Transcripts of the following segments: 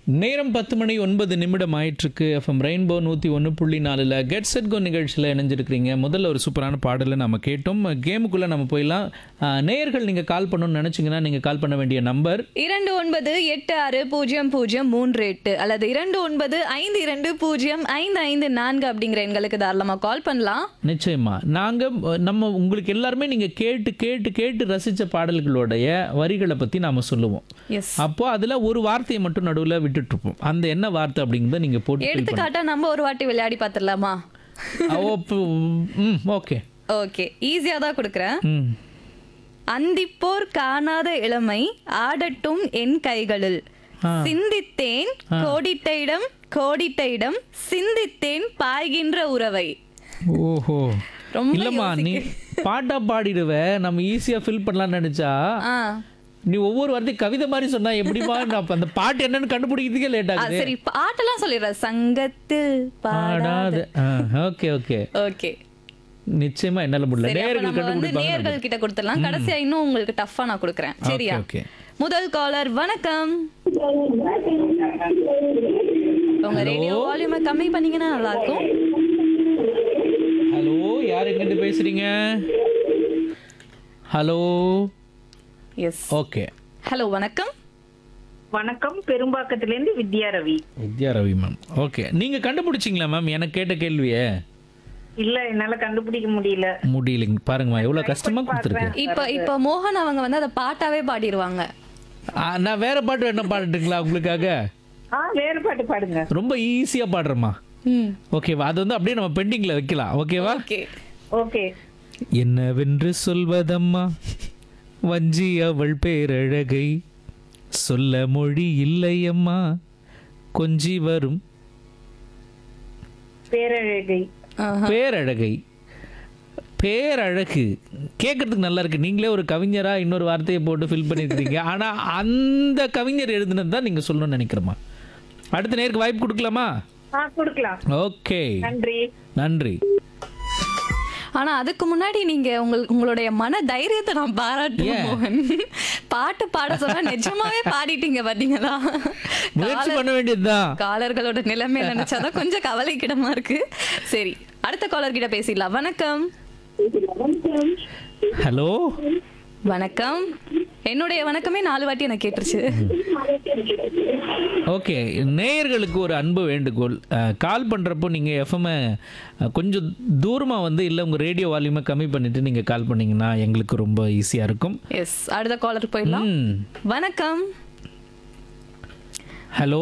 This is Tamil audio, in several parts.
நேரம் பத்து மணி ஒன்பது நிமிடம் ஆயிட்டிருக்கு எஃப்எம் ரெயின்போ நூற்றி ஒன்று புள்ளி நாலில் கெட் செட் கோ நிகழ்ச்சியில் இணைஞ்சிருக்கிறீங்க முதல்ல ஒரு சூப்பரான பாடலை நம்ம கேட்டோம் கேமுக்குள்ளே நம்ம போயிடலாம் அஹ், நேயர்கள் நீங்கள் கால் பண்ணணும்னு நினச்சிங்கன்னா நீங்கள் கால் பண்ண வேண்டிய நம்பர் இரண்டு ஒன்பது எட்டு ஆறு பூஜ்ஜியம் பூஜ்ஜியம் மூன்று எட்டு அல்லது இரண்டு ஒன்பது ஐந்து இரண்டு பூஜ்ஜியம் ஐந்து ஐந்து நான்கு அப்படிங்கிற எண்களுக்கு தாராளமாக கால் பண்ணலாம் நிச்சயமா நாங்கள் நம்ம உங்களுக்கு எல்லாருமே நீங்கள் கேட்டு கேட்டு கேட்டு ரசித்த பாடல்களுடைய வரிகளை பற்றி நாம் சொல்லுவோம் எஸ் அப்போ அதில் ஒரு வார்த்தையை மட்டும் நடுவில் விட்டுட்ருப்போம் அந்த என்ன வார்த்தை அப்படிங்கிறத நீங்கள் போட்டு fill எடுத்துக்காட்டா நம்ம ஒரு வாட்டி விளையாடி பார்த்துடலாமா பண்ணு. ஓ இப்போ, ம் ஓகே ஓகே ஈஸியாக தான் கொடுக்குறேன் ம் அந்திப்போர் காணாத இளமை ஆடட்டும் என் கைகளில் சிந்தித்தேன் கோடிட்ட இடம் கோடிட்ட இடம் சிந்தித்தேன் பாய்கின்ற உறவை ஓஹோ ரொம்ப இல்லம்மா நீ பாட்டா பாடிடுவ நம்ம ஈஸியா ஃபில் பண்ணலாம்னு நினைச்சா ஆ நீ ஒவ்வொரு வார்த்தையும் கவிதை மாதிரி சொன்னா எப்படிமா நான் அப்ப அந்த பாட்டு என்னன்னு கண்டுபிடிக்கிறதுக்கே லேட் ஆ, ஆகுது சரி பாட்டெல்லாம் சொல்லிடுறேன் சங்கத்தில் பாடாத பாடாது ஓகே ஓகே ஓகே நிச்சயமா என்னால முடியல சரி அப்ப நேர்கள் நம்ம வந்து கண்டுபிடிப்பாங்க நேயர்கள் கிட்ட கொடுத்துடலாம் கடைசியா இன்னும் உங்களுக்கு டஃபா நான் கொடுக்குறேன் சரியா ஓகே முதல் காலர் வணக்கம் உங்க ரேடியோ வால்யூமை கம்மி பண்ணீங்கன்னா நல்லா இருக்கும் ஹலோ யார் எங்கிட்டு பேசுறீங்க ஹலோ எஸ் ஓகே ஹலோ வணக்கம் வணக்கம் பெரும்பாக்கத்திலேருந்து வித்யா ரவி வித்யா ரவி மேம் ஓகே நீங்க கண்டுபிடிச்சிங்களா மேம் எனக்கு கேட்ட கேள்வியே இல்ல என்னால கண்டுபிடிக்க முடியல முடியலைங்க பாருங்கம்மா எவ்வளவு கஷ்டமா கொடுத்துருக்கேன் இப்ப இப்ப மோகன் அவங்க வந்து அதை பாட்டாவே பாடிடுவாங்க ஆ, நான் வேற பாட்டு என்ன பாடட்டுங்களா உங்களுக்காக ஆ வேற பாட்டு பாடுங்க ரொம்ப ஈஸியா பாடுறேம்மா ம் ஓகேவா அது வந்து அப்படியே நம்ம பெண்டிங்ல வைக்கலாம் ஓகேவா ஓகே ஓகே என்னவென்று சொல்வதம்மா வஞ்சி அவள் பேரழகை சொல்ல மொழி இல்லையம்மா கொஞ்சி வரும் பேரழகை பேரழகை பேரழகு கேட்கறதுக்கு நல்லா இருக்கு நீங்களே ஒரு கவிஞரா இன்னொரு வார்த்தையை போட்டு ஃபில் பண்ணிருக்கீங்க ஆனா அந்த கவிஞர் எழுதுனது தான் நீங்க சொல்லணும்னு நினைக்கிறேம்மா அடுத்த நேருக்கு வாய்ப்பு கொடுக்கலாமா ஆ கொடுக்கலாம் ஓகே நன்றி நன்றி ஆனா அதுக்கு முன்னாடி நீங்க உங்களுக்கு உங்களுடைய மன தைரியத்தை நான் பாராட்டுவேன் மோகன் பாட்டு பாட சொன்னா நிஜமாவே பாடிட்டீங்க பாத்தீங்களா முயற்சி பண்ண வேண்டியதுதான் காலர்களோட நிலைமை நினைச்சாதான் கொஞ்சம் கவலைக்கிடமா இருக்கு சரி அடுத்த காலர் கிட்ட பேசிடலாம் வணக்கம் ஹலோ வணக்கம் என்னுடைய வணக்கமே நாலு வாட்டி எனக்கு கேட்டுருச்சு ஓகே நேயர்களுக்கு ஒரு அன்பு வேண்டுகோள் அஹ், கால் பண்ணுறப்போ நீங்கள் எஃப்எம் கொஞ்சம் தூரமாக வந்து இல்லை உங்கள் ரேடியோ வால்யூமை கம்மி பண்ணிவிட்டு நீங்கள் கால் பண்ணீங்கன்னா எங்களுக்கு ரொம்ப ஈஸியாக இருக்கும் எஸ் அடுத்த காலர் போயிடலாம் ம் வணக்கம் ஹலோ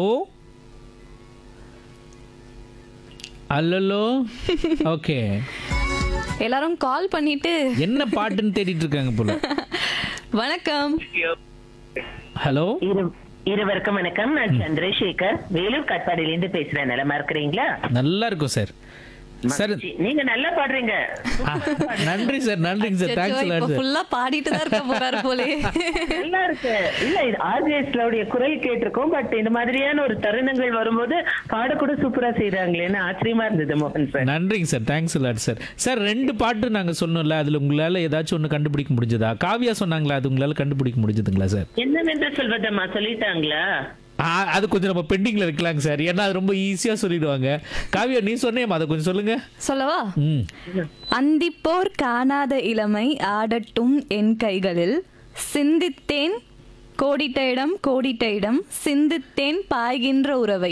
அல்லலோ ஓகே எல்லாரும் கால் பண்ணிட்டு என்ன பாட்டுன்னு தேடிட்டு இருக்காங்க போல வணக்கம் ஹலோ இரு- இருவருக்கும் வணக்கம் நான் சந்திரசேகர் வேலூர் காட்பாடியில பேசுறேன் நலமா இருக்கிறீங்களா நல்லா இருக்கும் சார் சார் மகிழ்ச்சி. நீங்க நல்லா பாடுறீங்க நன்றி சார் நன்றிங்க சார் அச்சச்சோ, தேங்க்ஸ் இப்ப சார் ஃபுல்லா பாடிட்டு தான் இருக்க போறாரு போலே நல்லா இருக்கு இல்ல இது ஆர்ஜிஎஸ்லோடைய குரல் கேட்டிருக்கோம் பட் இந்த மாதிரியான ஒரு தருணங்கள் வரும்போது பாடக்கூட சூப்பரா செய்யறாங்களேன்னு ஆச்சரியமா இருந்தது மோகன் சார் நன்றிங்க sir thanks lot sir sir ரெண்டு பாட்டு நாங்கள் சொன்னோம்ல அதில் உங்களால் ஏதாச்சும் ஒன்று கண்டுபிடிக்க முடிஞ்சதா காவியா சொன்னாங்களா அது உங்களால் கண்டுபிடிக்க முடிஞ்சதுங்களா சார் என்னவென்று சொல்வதம்மா சொல்லிட்டாங்களா ஆ, அது கொஞ்சம் நம்ம பெண்டிங்கில் வைக்கலாங்க சார் ஏன்னா அது ரொம்ப ஈஸியாக சொல்லிடுவாங்க காவியா நீ சொன்னேம்மா அதை கொஞ்சம் சொல்லுங்க சொல்லவா ம் அந்திப்போர் காணாத இளமை ஆடட்டும் என் கைகளில் சிந்தித்தேன் கோடிட்ட இடம் கோடிட்ட இடம் சிந்தித்தேன் பாய்கின்ற உறவை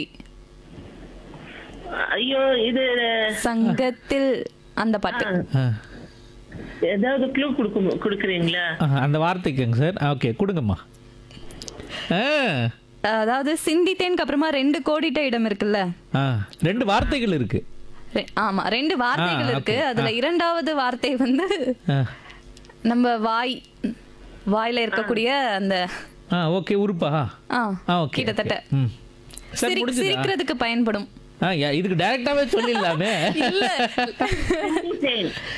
ஐயோ இது சங்கத்தில் அந்த பாட்டு ஆ. ஏதாவது க்ளூ கொடுக்க கொடுக்குறீங்களா ஆ, அந்த வார்த்தைக்குங்க சார் ஓகே கொடுங்கம்மா ஆ அதாவது சிந்தித்தேனுக்கு அப்புறமா ரெண்டு கோடிட்ட இடம் இருக்குல்ல ஆ ரெண்டு வார்த்தைகள் இருக்கு ரெ- ஆமா ரெண்டு வார்த்தைகள் ஆ, இருக்கு okay. அதுல இரண்டாவது வார்த்தை வந்து ஆ நம்ம வாய் வாயில இருக்கக்கூடிய அந்த ஆ ஓகே உறுப்பா ஆ ஆ ஓகே கிட்டத்தட்ட ம் சார் சிரி- முடிஞ்சுதா சிரிக்கிறதுக்கு பயன்படும் ஆ யா, இதுக்கு டைரக்டாவே சொல்லிடலாமே இல்ல